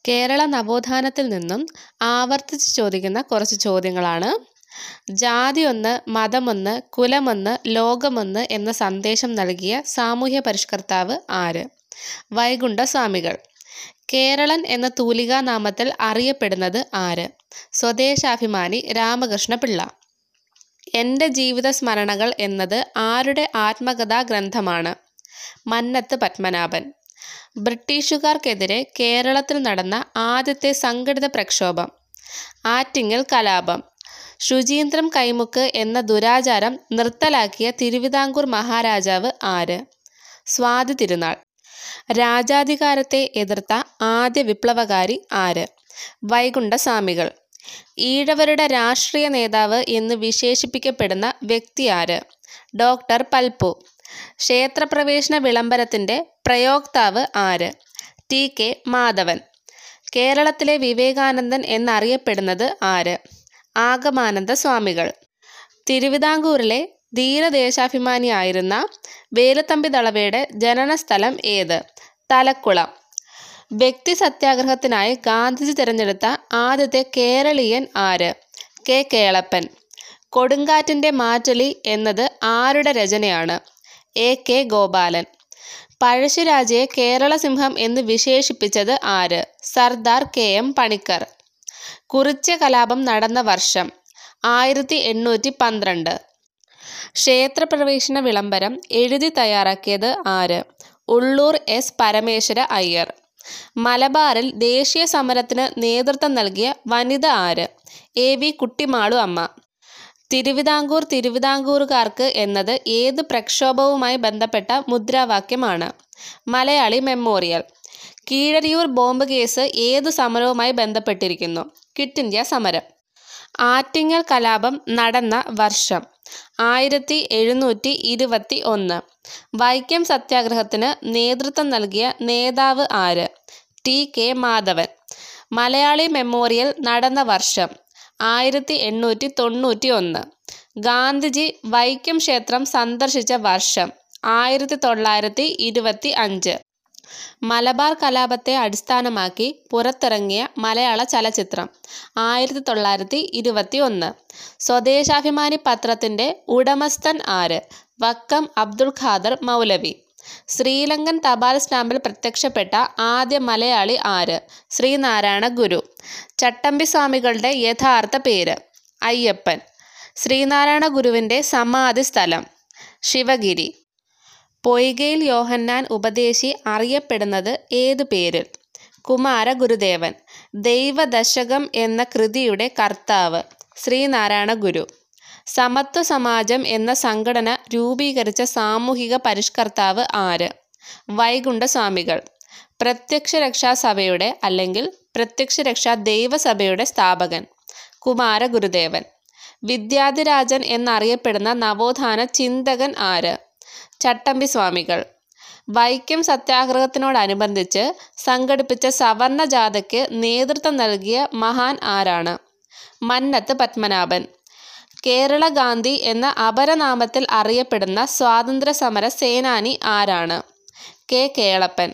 കേരള നവോത്ഥാനത്തിൽ നിന്നും ആവർത്തിച്ച് ചോദിക്കുന്ന കുറച്ച് ചോദ്യങ്ങളാണ് ജാതി ഒന്ന് മതമൊന്ന് കുലമൊന്ന് ലോകമൊന്ന് എന്ന സന്ദേശം നൽകിയ സാമൂഹ്യ പരിഷ്കർത്താവ് ആര് വൈകുണ്ഠ സ്വാമികൾ കേരളൻ എന്ന തൂലികാ നാമത്തിൽ അറിയപ്പെടുന്നത് ആര് സ്വദേശാഭിമാനി രാമകൃഷ്ണ പിള്ള എൻ്റെ ജീവിത സ്മരണകൾ എന്നത് ആരുടെ ആത്മകഥാ ഗ്രന്ഥമാണ് മന്നത്ത് പത്മനാഭൻ ബ്രിട്ടീഷുകാർക്കെതിരെ കേരളത്തിൽ നടന്ന ആദ്യത്തെ സംഘടിത പ്രക്ഷോഭം ആറ്റിങ്ങൽ കലാപം ശുചീന്ദ്രം കൈമുക്ക് എന്ന ദുരാചാരം നിർത്തലാക്കിയ തിരുവിതാംകൂർ മഹാരാജാവ് ആര് സ്വാതി തിരുനാൾ രാജാധികാരത്തെ എതിർത്ത ആദ്യ വിപ്ലവകാരി ആര് വൈകുണ്ഠ സ്വാമികൾ ഈഴവരുടെ രാഷ്ട്രീയ നേതാവ് എന്ന് വിശേഷിപ്പിക്കപ്പെടുന്ന വ്യക്തി ആര് ഡോക്ടർ പൽപ്പു ക്ഷേത്രപ്രവേശന വിളംബരത്തിൻ്റെ പ്രയോക്താവ് ആര് ടി കെ മാധവൻ കേരളത്തിലെ വിവേകാനന്ദൻ എന്നറിയപ്പെടുന്നത് ആര് ആഗമാനന്ദ സ്വാമികൾ തിരുവിതാംകൂറിലെ ധീരദേശാഭിമാനിയായിരുന്ന വേലുത്തമ്പി ദളവയുടെ ജനനസ്ഥലം ഏത് തലക്കുളം വ്യക്തി സത്യാഗ്രഹത്തിനായി ഗാന്ധിജി തിരഞ്ഞെടുത്ത ആദ്യത്തെ കേരളീയൻ ആര് കെ കേളപ്പൻ കൊടുങ്കാറ്റിൻ്റെ മാറ്റൊലി എന്നത് ആരുടെ രചനയാണ് എ കെ ഗോപാലൻ പഴശ്ശിരാജയെ കേരള സിംഹം എന്ന് വിശേഷിപ്പിച്ചത് ആര് സർദാർ കെ എം പണിക്കർ കുറിച്യ കലാപം നടന്ന വർഷം ആയിരത്തി എണ്ണൂറ്റി പന്ത്രണ്ട് ക്ഷേത്രപ്രവേശന വിളംബരം എഴുതി തയ്യാറാക്കിയത് ആര് ഉള്ളൂർ എസ് പരമേശ്വര അയ്യർ മലബാറിൽ ദേശീയ സമരത്തിന് നേതൃത്വം നൽകിയ വനിത ആര് എ വി കുട്ടിമാളു അമ്മ തിരുവിതാംകൂർ തിരുവിതാംകൂറുകാർക്ക് എന്നത് ഏത് പ്രക്ഷോഭവുമായി ബന്ധപ്പെട്ട മുദ്രാവാക്യമാണ് Malayali memorial Keezhariyur bomb case ഏതു സമരവുമായി ബന്ധപ്പെട്ടിരിക്കുന്നു ക്വിറ്റ് ഇന്ത്യ സമരം ആറ്റിങ്ങൽ കലാപം നടന്ന വർഷം ആയിരത്തി എഴുന്നൂറ്റി ഇരുപത്തി ഒന്ന് വൈക്കം സത്യാഗ്രഹത്തിന് നേതൃത്വം നൽകിയ നേതാവ് ആര് T K Madhavan Malayali memorial നടന്ന വർഷം ആയിരത്തി എണ്ണൂറ്റി തൊണ്ണൂറ്റി ഒന്ന് ഗാന്ധിജി വൈക്കം ക്ഷേത്രം സന്ദർശിച്ച വർഷം ആയിരത്തി തൊള്ളായിരത്തി ഇരുപത്തി അഞ്ച് മലബാർ കലാപത്തെ അടിസ്ഥാനമാക്കി പുറത്തിറങ്ങിയ മലയാള ചലച്ചിത്രം ആയിരത്തി തൊള്ളായിരത്തി ഇരുപത്തി ഒന്ന് സ്വദേശാഭിമാനി പത്രത്തിൻ്റെ ഉടമസ്ഥൻ ആര് വക്കം അബ്ദുൾ ഖാദർ മൗലവി ശ്രീലങ്കൻ തപാൽ സ്റ്റാമ്പിൽ പ്രത്യക്ഷപ്പെട്ട ആദ്യ മലയാളി ആര് ശ്രീനാരായണ ഗുരു ചട്ടമ്പി സ്വാമികളുടെ യഥാർത്ഥ പേര് അയ്യപ്പൻ ശ്രീനാരായണ ഗുരുവിൻ്റെ സമാധി സ്ഥലം ശിവഗിരി പൊയ്കയിൽ യോഹന്നാൻ ഉപദേശി അറിയപ്പെടുന്നത് ഏതു പേരിൽ കുമാര ഗുരുദേവൻ ദൈവദശകം എന്ന കൃതിയുടെ കർത്താവ് ശ്രീനാരായണ ഗുരു സമത്വ സമാജം എന്ന സംഘടന രൂപീകരിച്ച സാമൂഹിക പരിഷ്കർത്താവ് ആര് വൈകുണ്ഠ സ്വാമികൾ പ്രത്യക്ഷ രക്ഷാ സഭയുടെ അല്ലെങ്കിൽ പ്രത്യക്ഷ രക്ഷാ ദൈവസഭയുടെ സ്ഥാപകൻ കുമാര ഗുരുദേവൻ വിദ്യാധിരാജൻ എന്നറിയപ്പെടുന്ന നവോത്ഥാന ചിന്തകൻ ആര് ചട്ടമ്പി സ്വാമികൾ വൈക്കം സത്യാഗ്രഹത്തിനോടനുബന്ധിച്ച് സംഘടിപ്പിച്ച സവർണ ജാഥയ്ക്ക് നേതൃത്വം നൽകിയ മഹാൻ ആരാണ് മന്നത്ത് പത്മനാഭൻ കേരള ഗാന്ധി എന്ന അപരനാമത്തിൽ അറിയപ്പെടുന്ന സ്വാതന്ത്ര്യ സമര സേനാനി ആരാണ് K Kelappan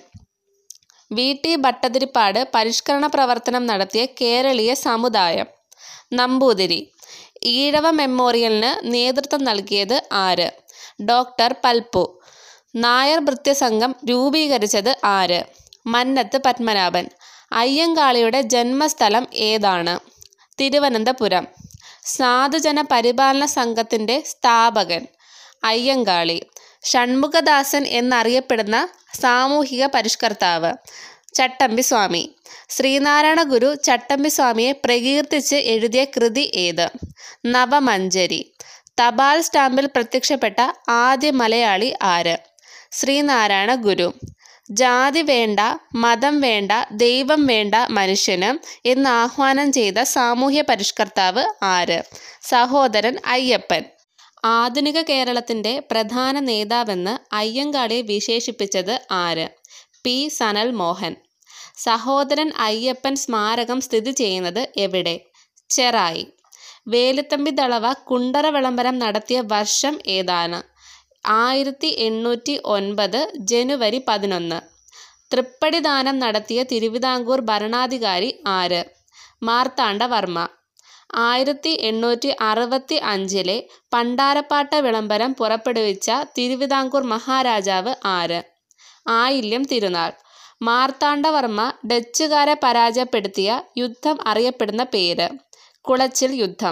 V T Bhattathiripad പരിഷ്കരണ പ്രവർത്തനം നടത്തിയ കേരളീയ സമുദായം നമ്പൂതിരി ഈഴവ മെമ്മോറിയലിന് നേതൃത്വം നൽകിയത് ആര് ഡോക്ടർ പൽപ്പു നായർ ഭൃത്യസംഘം രൂപീകരിച്ചത് ആര് മന്നത്ത് പത്മനാഭൻ അയ്യങ്കാളിയുടെ ജന്മസ്ഥലം ഏതാണ് തിരുവനന്തപുരം സാധുജന പരിപാലന സംഘത്തിൻ്റെ സ്ഥാപകൻ അയ്യങ്കാളി ഷൺമുഖദാസൻ എന്നറിയപ്പെടുന്ന സാമൂഹിക പരിഷ്കർത്താവ് ചട്ടമ്പി സ്വാമി ശ്രീനാരായണ ഗുരു ചട്ടമ്പി സ്വാമിയെ പ്രകീർത്തിച്ച് എഴുതിയ കൃതി ഏത് നവമഞ്ചരി തപാൽ സ്റ്റാമ്പിൽ പ്രത്യക്ഷപ്പെട്ട ആദ്യ മലയാളി ആര് ശ്രീനാരായണ ഗുരു ജാതി വേണ്ട മതം വേണ്ട ദൈവം വേണ്ട മനുഷ്യന് എന്ന് ആഹ്വാനം ചെയ്ത സാമൂഹ്യ പരിഷ്കർത്താവ് ആര് സഹോദരൻ അയ്യപ്പൻ ആധുനിക കേരളത്തിൻ്റെ പ്രധാന നേതാവെന്ന് അയ്യങ്കാളിയെ വിശേഷിപ്പിച്ചത് ആര് പി സനൽ മോഹൻ സഹോദരൻ അയ്യപ്പൻ സ്മാരകം സ്ഥിതി ചെയ്യുന്നത് എവിടെ ചെറായി വേലുത്തമ്പി ദളവ കുണ്ടറ വിളംബരം നടത്തിയ വർഷം ഏതാണ് ആയിരത്തി എണ്ണൂറ്റി ഒൻപത് ജനുവരി പതിനൊന്ന് തൃപ്പടിദാനം നടത്തിയ തിരുവിതാംകൂർ ഭരണാധികാരി ആര് മാർത്താണ്ഡവർമ്മ ആയിരത്തി എണ്ണൂറ്റി അറുപത്തി അഞ്ചിലെ പണ്ടാരപ്പാട്ട വിളംബരം പുറപ്പെടുവിച്ച തിരുവിതാംകൂർ മഹാരാജാവ് ആര് ആയില്യം തിരുനാൾ മാർത്താണ്ഡവർമ്മ ഡച്ചുകാരെ പരാജയപ്പെടുത്തിയ യുദ്ധം അറിയപ്പെടുന്ന പേര് കുളച്ചിൽ യുദ്ധം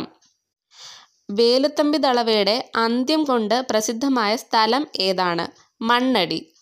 വേലുത്തമ്പി ദളവയുടെ അന്ത്യം കൊണ്ട് പ്രസിദ്ധമായ സ്ഥലം ഏതാണ് മണ്ണടി